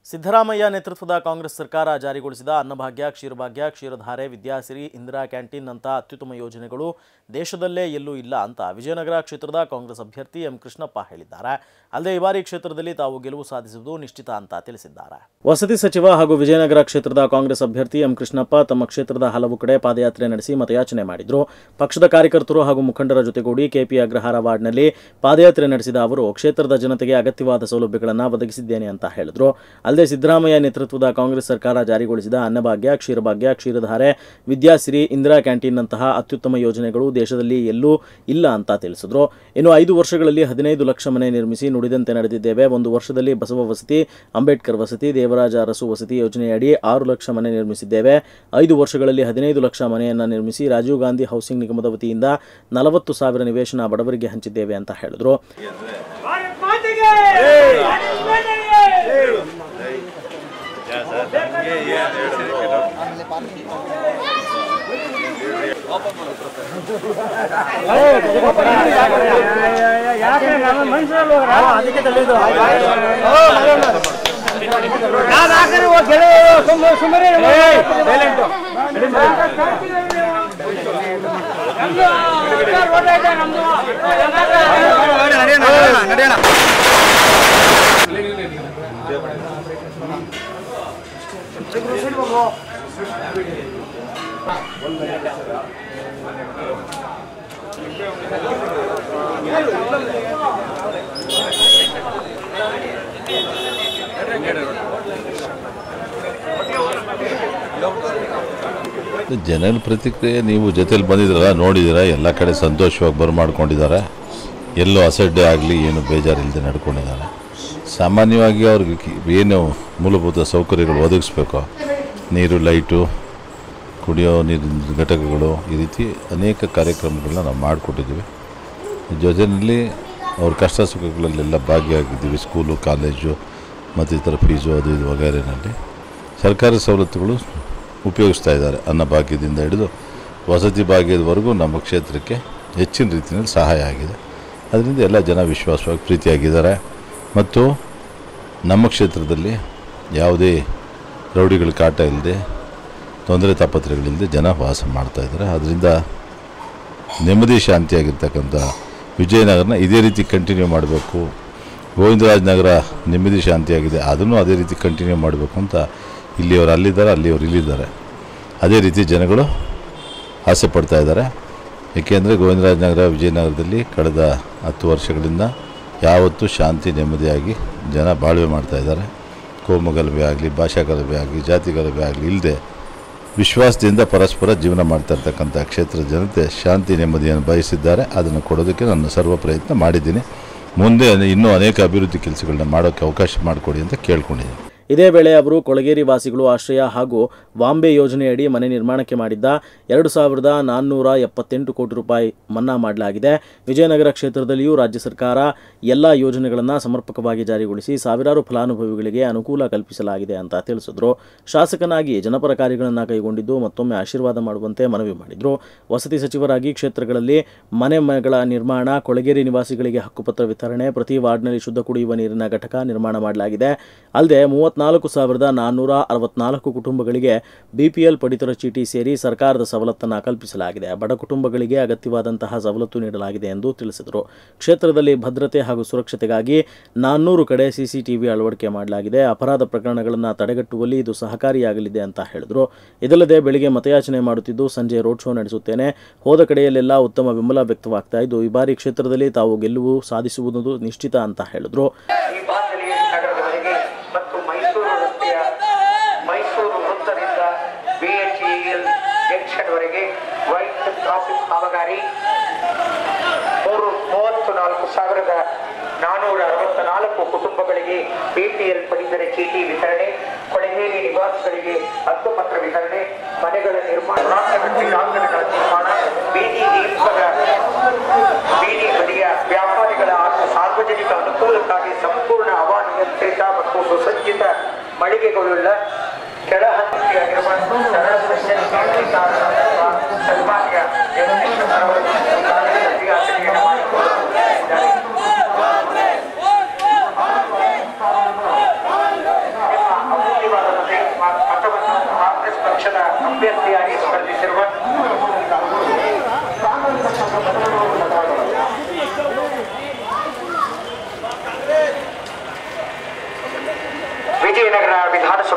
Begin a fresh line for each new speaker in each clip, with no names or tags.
ಸಿದ್ದರಾಮಯ್ಯ ನೇತೃತ್ವದ ಕಾಂಗ್ರೆಸ್ ಸರ್ಕಾರ ಜಾರಿಗೊಳಿಸಿದ ಅನ್ನಭಾಗ್ಯ ಕ್ಷೀರಭಾಗ್ಯ ಕ್ಷೀರಧಾರೆ ವಿದ್ಯಾಸಿರಿ ಇಂದಿರಾ ಕ್ಯಾಂಟೀನ್ ಅಂತ ಅತ್ಯುತ್ತಮ ಯೋಜನೆಗಳು ದೇಶದಲ್ಲೇ ಎಲ್ಲೂ ಇಲ್ಲ ಅಂತ ವಿಜಯನಗರ ಕ್ಷೇತ್ರದ ಕಾಂಗ್ರೆಸ್ ಅಭ್ಯರ್ಥಿ ಎಂ ಕೃಷ್ಣಪ್ಪ ಹೇಳಿದ್ದಾರೆ ಅಲ್ಲದೆ ಈ ಬಾರಿ ಕ್ಷೇತ್ರದಲ್ಲಿ ತಾವು ಗೆಲುವು ಸಾಧಿಸುವುದು ನಿಶ್ಚಿತ ಅಂತ ತಿಳಿಸಿದ್ದಾರೆ ವಸತಿ ಸಚಿವ ಹಾಗೂ ವಿಜಯನಗರ ಕ್ಷೇತ್ರದ ಕಾಂಗ್ರೆಸ್ ಅಭ್ಯರ್ಥಿ ಎಂ ಕೃಷ್ಣಪ್ಪ ತಮ್ಮ ಕ್ಷೇತ್ರದ ಹಲವು ಕಡೆ ಪಾದಯಾತ್ರೆ ನಡೆಸಿ ಮತಯಾಚನೆ ಮಾಡಿದ್ರು ಪಕ್ಷದ ಕಾರ್ಯಕರ್ತರು ಹಾಗೂ ಮುಖಂಡರ ಜೊತೆಗೂಡಿ ಕೆಪಿ ಅಗ್ರಹಾರ ವಾರ್ಡ್ನಲ್ಲಿ ಪಾದಯಾತ್ರೆ ನಡೆಸಿದ ಅವರು ಕ್ಷೇತ್ರದ ಜನತೆಗೆ ಅಗತ್ಯವಾದ ಸೌಲಭ್ಯಗಳನ್ನು ಒದಗಿಸಿದ್ದೇನೆ ಅಂತ ಹೇಳಿದ್ರು ಅಲ್ಲದೆ ಸಿದ್ದರಾಮಯ್ಯ ನೇತೃತ್ವದ ಕಾಂಗ್ರೆಸ್ ಸರ್ಕಾರ ಜಾರಿಗೊಳಿಸಿದ ಅನ್ನಭಾಗ್ಯ ಕ್ಷೀರಭಾಗ್ಯ ಕ್ಷೀರಧಾರೆ ವಿದ್ಯಾಸಿರಿ ಇಂದಿರಾ ಕ್ಯಾಂಟೀನ್ನಂತಹ ಅತ್ಯುತ್ತಮ ಯೋಜನೆಗಳು ದೇಶದಲ್ಲಿ ಎಲ್ಲೂ ಇಲ್ಲ ಅಂತ ತಿಳಿಸಿದ್ರು ಇನ್ನು ಐದು ವರ್ಷಗಳಲ್ಲಿ ಹದಿನೈದು ಲಕ್ಷ ಮನೆ ನಿರ್ಮಿಸಿ ನುಡಿದಂತೆ ನಡೆದಿದ್ದೇವೆ ಒಂದು ವರ್ಷದಲ್ಲಿ ಬಸವ ವಸತಿ ಅಂಬೇಡ್ಕರ್ ವಸತಿ ದೇವರಾಜ ಅರಸು ವಸತಿ ಯೋಜನೆಯಡಿ ಆರು ಲಕ್ಷ ಮನೆ ನಿರ್ಮಿಸಿದ್ದೇವೆ ಐದು ವರ್ಷಗಳಲ್ಲಿ ಹದಿನೈದು ಲಕ್ಷ ಮನೆಯನ್ನು ನಿರ್ಮಿಸಿ ರಾಜೀವ್ ಗಾಂಧಿ ಹೌಸಿಂಗ್ ನಿಗಮದ ವತಿಯಿಂದ ನಲವತ್ತು ಸಾವಿರ ನಿವೇಶನ ಬಡವರಿಗೆ ಹಂಚಿದ್ದೇವೆ ಅಂತ ಹೇಳಿದ್ರು
भारत माता की भारत माता की
ಜನರ ಪ್ರತಿಕ್ರಿಯೆ ನೀವು ಜೊತೆಲಿ ಬಂದಿದ್ದೀರಲ್ಲ ನೋಡಿದ್ದೀರ ಎಲ್ಲ ಕಡೆ ಸಂತೋಷವಾಗಿ ಬರಮಾಡ್ಕೊಂಡಿದ್ದಾರೆ ಎಲ್ಲೂ ಅಸಡ್ಡೆ ಆಗಲಿ ಏನು ಬೇಜಾರಿಲ್ಲದೆ ನಡ್ಕೊಂಡಿದ್ದಾರೆ ಸಾಮಾನ್ಯವಾಗಿ ಅವ್ರಿಗೆ ಕಿ- ಏನು ಮೂಲಭೂತ ಸೌಕರ್ಯಗಳು ಒದಗಿಸ್ಬೇಕು ನೀರು ಲೈಟು ಕುಡಿಯೋ ನೀರಿನ ಘಟಕಗಳು ಈ ರೀತಿ ಅನೇಕ ಕಾರ್ಯಕ್ರಮಗಳನ್ನ ನಾವು ಮಾಡಿಕೊಟ್ಟಿದ್ದೀವಿ ಜೊತೆಯಲ್ಲಿ ಅವ್ರ ಕಷ್ಟ ಸುಖಗಳಲ್ಲೆಲ್ಲ ಭಾಗಿಯಾಗಿದ್ದೀವಿ ಸ್ಕೂಲು ಕಾಲೇಜು ಮತ್ತು ಇತರ ಫೀಸು ಅದು ಇದು ವಗೈರೆನಲ್ಲಿ ಸರ್ಕಾರಿ ಸವಲತ್ತುಗಳು ಉಪಯೋಗಿಸ್ತಾ ಇದ್ದಾರೆ ಅನ್ನ ಭಾಗ್ಯದಿಂದ ಹಿಡಿದು ವಸತಿ ಭಾಗ್ಯದವರೆಗೂ ನಮ್ಮ ಕ್ಷೇತ್ರಕ್ಕೆ ಹೆಚ್ಚಿನ ರೀತಿಯಲ್ಲಿ ಸಹಾಯ ಆಗಿದೆ ಅದರಿಂದ ಎಲ್ಲ ಜನ ವಿಶ್ವಾಸವಾಗಿ ಪ್ರೀತಿಯಾಗಿದ್ದಾರೆ ಮತ್ತು ನಮ್ಮ ಕ್ಷೇತ್ರದಲ್ಲಿ ಯಾವುದೇ ರೌಡಿಗಳ ಕಾಟ ಇಲ್ಲದೆ ತೊಂದರೆ ತಾಪತ್ರೆಗಳಿಲ್ಲದೆ ಜನ ವಾಸ ಮಾಡ್ತಾಯಿದ್ದಾರೆ ಅದರಿಂದ ನೆಮ್ಮದಿ ಶಾಂತಿಯಾಗಿರ್ತಕ್ಕಂಥ ವಿಜಯನಗರನ ಇದೇ ರೀತಿ ಕಂಟಿನ್ಯೂ ಮಾಡಬೇಕು ಗೋವಿಂದರಾಜ ನಗರ ನೆಮ್ಮದಿ ಶಾಂತಿಯಾಗಿದೆ ಅದನ್ನು ಅದೇ ರೀತಿ ಕಂಟಿನ್ಯೂ ಮಾಡಬೇಕು ಅಂತ ಇಲ್ಲಿಯವರು ಅಲ್ಲಿದ್ದಾರೆ ಅಲ್ಲಿಯವರು ಇಲ್ಲಿದ್ದಾರೆ ಅದೇ ರೀತಿ ಜನಗಳು ಆಸೆ ಪಡ್ತಾ ಇದ್ದಾರೆ ಏಕೆಂದರೆ ಗೋವಿಂದರಾಜ ನಗರ ವಿಜಯನಗರದಲ್ಲಿ ಕಳೆದ ಹತ್ತು ವರ್ಷಗಳಿಂದ ಯಾವತ್ತೂ ಶಾಂತಿ ನೆಮ್ಮದಿಯಾಗಿ ಜನ ಬಾಳ್ವೆ ಮಾಡ್ತಾ ಇದ್ದಾರೆ ಕೋಮು ಗಲಭೆ ಆಗಲಿ ಭಾಷಾ ಗಲಭೆ ಆಗಲಿ ಜಾತಿ ಗಲಭೆ ಆಗಲಿ ಇಲ್ಲದೆ ವಿಶ್ವಾಸದಿಂದ ಪರಸ್ಪರ ಜೀವನ ಮಾಡ್ತಾ ಇರ್ತಕ್ಕಂಥ ಕ್ಷೇತ್ರದ ಜನತೆ ಶಾಂತಿ ನೆಮ್ಮದಿಯನ್ನು ಬಯಸಿದ್ದಾರೆ ಅದನ್ನು ಕೊಡೋದಕ್ಕೆ ನಾನು ಸರ್ವ ಪ್ರಯತ್ನ ಮಾಡಿದ್ದೀನಿ ಮುಂದೆ ಇನ್ನೂ ಅನೇಕ ಅಭಿವೃದ್ಧಿ ಕೆಲಸಗಳನ್ನ ಮಾಡೋಕ್ಕೆ ಅವಕಾಶ ಮಾಡಿಕೊಡಿ ಅಂತ ಕೇಳ್ಕೊಂಡಿದ್ದೀನಿ
ಇದೇ ವೇಳೆ ಅವರು ಕೊಳಗೇರಿ ವಾಸಿಗಳು ಆಶ್ರಯ ಹಾಗೂ ಬಾಂಬೆ ಯೋಜನೆಯಡಿ ಮನೆ ನಿರ್ಮಾಣಕ್ಕೆ ಮಾಡಿದ್ದ ಎರಡು ಸಾವಿರದ ನಾನ್ನೂರ ಎಪ್ಪತ್ತೆಂಟು ಕೋಟಿ ರೂಪಾಯಿ ಮನ್ನಾ ಮಾಡಲಾಗಿದೆ ವಿಜಯನಗರ ಕ್ಷೇತ್ರದಲ್ಲಿಯೂ ರಾಜ್ಯ ಸರ್ಕಾರ ಎಲ್ಲ ಯೋಜನೆಗಳನ್ನು ಸಮರ್ಪಕವಾಗಿ ಜಾರಿಗೊಳಿಸಿ ಸಾವಿರಾರು ಫಲಾನುಭವಿಗಳಿಗೆ ಅನುಕೂಲ ಕಲ್ಪಿಸಲಾಗಿದೆ ಅಂತ ತಿಳಿಸಿದ್ರು ಶಾಸಕನಾಗಿ ಜನಪರ ಕಾರ್ಯಗಳನ್ನು ಕೈಗೊಂಡಿದ್ದು ಮತ್ತೊಮ್ಮೆ ಆಶೀರ್ವಾದ ಮಾಡುವಂತೆ ಮನವಿ ಮಾಡಿದರು ವಸತಿ ಸಚಿವರಾಗಿ ಕ್ಷೇತ್ರಗಳಲ್ಲಿ ಮನೆ ಮನೆಗಳ ನಿರ್ಮಾಣ ಕೊಳಗೇರಿ ನಿವಾಸಿಗಳಿಗೆ ಹಕ್ಕುಪತ್ರ ವಿತರಣೆ ಪ್ರತಿ ವಾರ್ಡ್ನಲ್ಲಿ ಶುದ್ಧ ಕುಡಿಯುವ ನೀರಿನ ಘಟಕ ನಿರ್ಮಾಣ ಮಾಡಲಾಗಿದೆ ಅಲ್ಲದೆ ಮೂವತ್ನಾಲ್ಕು ಸಾವಿರದ ನಾನ್ನೂರ ಅರವತ್ನಾಲ್ಕು ಕುಟುಂಬಗಳಿಗೆ ಬಿಪಿಎಲ್ ಪಡಿತರ ಚೀಟಿ ಸೇರಿ ಸರ್ಕಾರದ ಸವಲತ್ತನ್ನು ಕಲ್ಪಿಸಲಾಗಿದೆ ಬಡ ಕುಟುಂಬಗಳಿಗೆ ಅಗತ್ಯವಾದಂತಹ ಸವಲತ್ತು ನೀಡಲಾಗಿದೆ ಎಂದು ತಿಳಿಸಿದರು ಕ್ಷೇತ್ರದಲ್ಲಿ ಭದ್ರತೆ ಹಾಗೂ ಸುರಕ್ಷತೆಗಾಗಿ ನಾನ್ನೂರು ಕಡೆ ಸಿಸಿಟಿವಿ ಅಳವಡಿಕೆ ಮಾಡಲಾಗಿದೆ ಅಪರಾಧ ಪ್ರಕರಣಗಳನ್ನು ತಡೆಗಟ್ಟುವಲ್ಲಿ ಇದು ಸಹಕಾರಿಯಾಗಲಿದೆ ಅಂತ ಹೇಳಿದರು ಇದಲ್ಲದೆ ಬೆಳಿಗ್ಗೆ ಮತಯಾಚನೆ ಮಾಡುತ್ತಿದ್ದು ಸಂಜೆ ರೋಡ್ ಶೋ ನಡೆಸುತ್ತೇನೆ ಹೋದ ಕಡೆಯಲ್ಲೆಲ್ಲ ಉತ್ತಮ ಬೆಂಬಲ ವ್ಯಕ್ತವಾಗ್ತಾ ಇದ್ದು ಈ ಬಾರಿ ಕ್ಷೇತ್ರದಲ್ಲಿ ತಾವು ಗೆಲುವು ಸಾಧಿಸುವುದು ನಿಶ್ಚಿತ ಅಂತ ಹೇಳಿದರು
ಈ ಬಾಂಧವ್ಯ ನಗರದವರೆಗೆ ಮತ್ತು ಮೈಸೂರು ರಸ್ತೆಯ ಮೈಸೂರು ವೃತ್ತದಿಂದ ಬಿಎಚ್ಇಎಲ್ ಜಂಕ್ಷನ್ವರೆಗೆ ವೈಟ್ ಟ್ರಾಫಿಕ್ ಕಾಮಗಾರಿ ಮೂರು ಮೂವತ್ತು ನಾಲ್ಕು ಸಾವಿರದ ನಾನೂರ ಅರವತ್ತ ನಾಲ್ಕು ಕುಟುಂಬಗಳಿಗೆ ಬಿಪಿಎಲ್ ಪಡಿತರ ಚೀಟಿ ವಿತರಣೆ ಕೊಳಗೇರಿ ನಿವಾಸಿಗಳಿಗೆ ಹಕ್ಕುಪತ್ರ ವಿತರಣೆ ಮನೆಗಳ ನಿರ್ಮಾಣ ರಾಷ್ಟ್ರಗಟ್ಟಿ ಅಂಗಡಿಗಳ ನಿರ್ಮಾಣ ಬೀದಿ ದೀಪದ ಬೀದಿ ಬದಿಯ ವ್ಯಾಪಾರಿಗಳ ಹಾಗೂ ಸಾರ್ವಜನಿಕ ಅನುಕೂಲಕ್ಕಾಗಿ ಸಂಪೂರ್ಣ ಹವಾನಿಯಂತ್ರಿತ ಮತ್ತು ಸುಸಜ್ಜಿತ ಮಳಿಗೆಗಳುಳ್ಳ ಕೆಳಹಂತವಾಗಿರುವ ಸರಳ ದರ್ಶನ ಸನ್ಮಾನ್ಯ ಅವರು ಉದ್ಘಾಟನೆಯನ್ನು ಮಾಡಿಕೊಂಡಿದ್ದಾರೆ. ನಿಮ್ಮ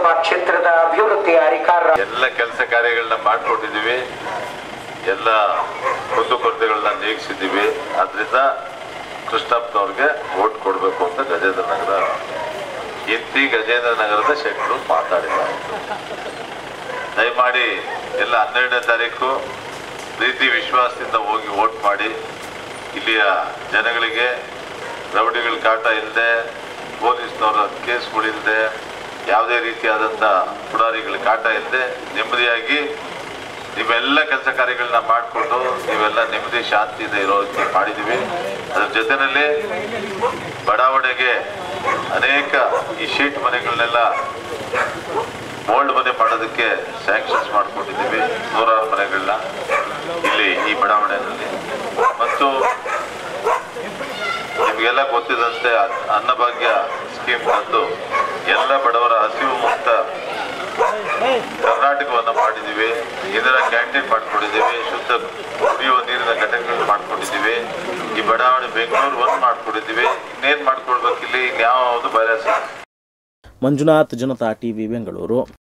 ಕ್ಷೇತ್ರದ ಅಭಿವೃದ್ಧಿಯ ಅಧಿಕಾರ
ಎಲ್ಲ ಕೆಲಸ ಕಾರ್ಯಗಳನ್ನ ಮಾಡಿಕೊಟ್ಟಿದ್ದೀವಿ ಎಲ್ಲ ಕುಂದುಕೊರತೆಗಳನ್ನ ನೀಗಿಸಿದ್ದೀವಿ ಅದರಿಂದ ಕೃಷ್ಣಪ್ಪನವ್ರಿಗೆ ವೋಟ್ ಕೊಡಬೇಕು ಅಂತ ಗಜೇಂದ್ರ ನಗರ ಇಂತಿ ಗಜೇಂದ್ರ ನಗರದ ಶೆಟ್ಟರು ಮಾತಾಡಿದ್ದಾರೆ ದಯಮಾಡಿ ಎಲ್ಲ ಹನ್ನೆರಡನೇ ತಾರೀಕು ಪ್ರೀತಿ ವಿಶ್ವಾಸದಿಂದ ಹೋಗಿ ವೋಟ್ ಮಾಡಿ ಇಲ್ಲಿಯ ಜನಗಳಿಗೆ ರೌಡಿಗಳ ಕಾಟ ಇಲ್ಲದೆ ಪೊಲೀಸ್ನವರ ಕೇಸ್ಗಳಿಲ್ಲದೆ ಯಾವುದೇ ರೀತಿಯಾದಂಥ ಪುಡಾರಿಗಳ ಕಾಟ ಇಲ್ಲದೆ ನೆಮ್ಮದಿಯಾಗಿ ನೀವೆಲ್ಲ ಕೆಲಸ ಕಾರ್ಯಗಳನ್ನ ಮಾಡಿಕೊಂಡು ನೀವೆಲ್ಲ ನೆಮ್ಮದಿ ಶಾಂತಿಯಿಂದ ಇರೋ ರೀತಿ ಮಾಡಿದ್ದೀವಿ ಅದ್ರ ಜೊತೆಯಲ್ಲಿ ಬಡಾವಣೆಗೆ ಅನೇಕ ಈ ಶೀಟ್ ಮನೆಗಳನ್ನೆಲ್ಲ ಓಲ್ಡ್ ಮನೆ ಮಾಡೋದಕ್ಕೆ ಸ್ಯಾಂಕ್ಷನ್ಸ್ ಮಾಡ್ಕೊಂಡಿದ್ದೀವಿ ನೂರಾರು ಮನೆಗಳನ್ನ ಇಲ್ಲಿ ಈ ಬಡಾವಣೆಯಲ್ಲಿ ಮತ್ತು ನಿಮಗೆಲ್ಲ ಗೊತ್ತಿದಂತೆ ಅನ್ನಭಾಗ್ಯ ಸ್ಕೀಮ್ ತಂದು ಎಲ್ಲ ಬಡವರ ಹಸಿವು ಮುಕ್ತ ಕರ್ನಾಟಕವನ್ನು ಮಾಡಿದ್ದೀವಿ ಇದರ ಕ್ಯಾಂಟೀನ್ ಮಾಡ್ಕೊಂಡಿದ್ದೀವಿ ಶುದ್ಧ ಕುಡಿಯುವ ನೀರಿನ ಘಟಕಗಳು ಮಾಡ್ಕೊಂಡಿದ್ದೀವಿ ಈ ಬಡಾವಣೆ ಬೆಂಗಳೂರು ಒಂದು ಮಾಡ್ಕೊಂಡಿದ್ದೀವಿ ಇನ್ನೇನು ಮಾಡ್ಕೊಳ್ಬೇಕು ಇಲ್ಲಿ ಇನ್ಯಾವುದು ಬಯಲಾಸ
ಮಂಜುನಾಥ್ ಜನತಾ ಟಿವಿ ಬೆಂಗಳೂರು